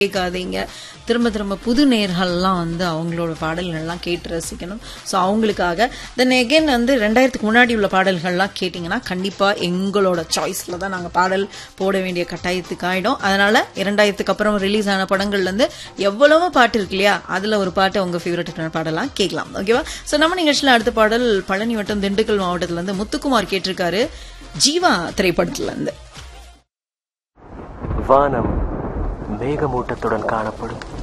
கேட்காதீங்க திரும்ப திரும்ப புது நேர்கள்லாம் வந்து அவங்களோட பாடல்கள்லாம் கேட்டு ரசிக்கணும் ஸோ அவங்களுக்காக தென் எகெயின் வந்து ரெண்டாயிரத்துக்கு முன்னாடி உள்ள பாடல்கள்லாம் கேட்டிங்கன்னா கண்டிப்பாக எங்களோட சாய்ஸில் தான் நாங்கள் பாடல் போட வேண்டிய கட்டாயத்துக்கு ஆயிடும் அதனால இரண்டாயிரத்துக்கு அப்புறம் ரிலீஸ் ஆன படங்கள்லேருந்து எவ்வளவோ பாட்டு இருக்கு இல்லையா அதில் ஒரு பாட்டு உங்கள் ஃபேவரட்டான பாடலாம் கேட்கலாம் ஓகேவா ஸோ நம்ம நிகழ்ச்சியில் அடுத்த பாடல் பழனி வட்டம் திண்டுக்கல் மாவட்டத்துலேருந்து முத்துக்குமார் கேட்டிருக்காரு ஜீவா திரைப்படத்துலேருந்து வானம் மேகமூட்டத்துடன் காணப்படும்